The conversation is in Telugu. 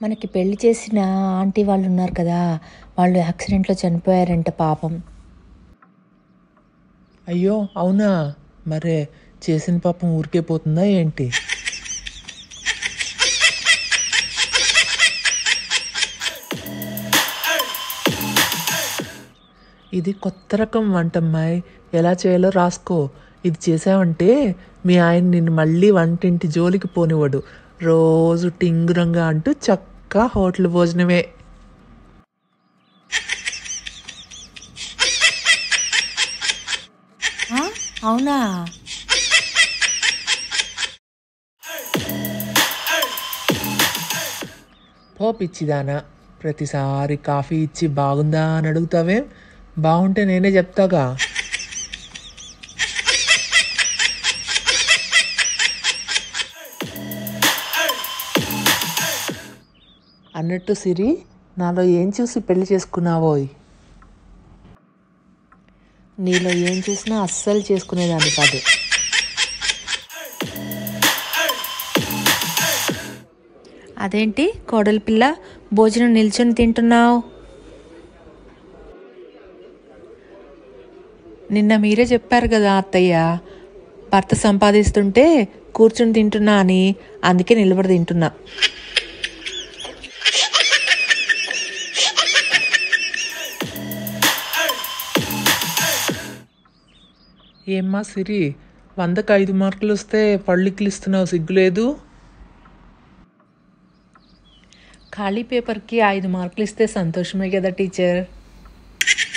మనకి పెళ్లి చేసిన ఆంటీ వాళ్ళు ఉన్నారు కదా వాళ్ళు యాక్సిడెంట్లో చనిపోయారంట పాపం అయ్యో అవునా మరే చేసిన పాపం ఊరికే పోతుందా ఏంటి ఇది కొత్త రకం వంటమ్మాయి ఎలా చేయాలో రాసుకో ఇది చేసావంటే మీ ఆయన నిన్ను మళ్ళీ వంటింటి జోలికి పోనివ్వడు రోజు టింగురంగా అంటూ చక్కా హోటల్ భోజనమే ఆ, అవునా పో పిచ్చిదానా ప్రతిసారి కాఫీ ఇచ్చి బాగుందా అని అడుగుతావేం బాగుంటే నేనే చెప్తాగా అన్నట్టు సిరి నాలో ఏం చూసి పెళ్లి చేసుకున్నావోయ్ నీలో ఏం చూసినా అస్సలు చేసుకునేదాన్ని కాదు అదేంటి కోడలి పిల్ల భోజనం నిల్చొని తింటున్నావు నిన్న మీరే చెప్పారు కదా అత్తయ్య భర్త సంపాదిస్తుంటే కూర్చుని తింటున్నా అని అందుకే నిలబడి తింటున్నా ఏమ్మా సిరి వందకు ఐదు మార్కులు వస్తే పళ్ళికిలు ఇస్తున్నావు సిగ్గులేదు ఖాళీ పేపర్కి ఐదు మార్కులు ఇస్తే సంతోషమే కదా టీచర్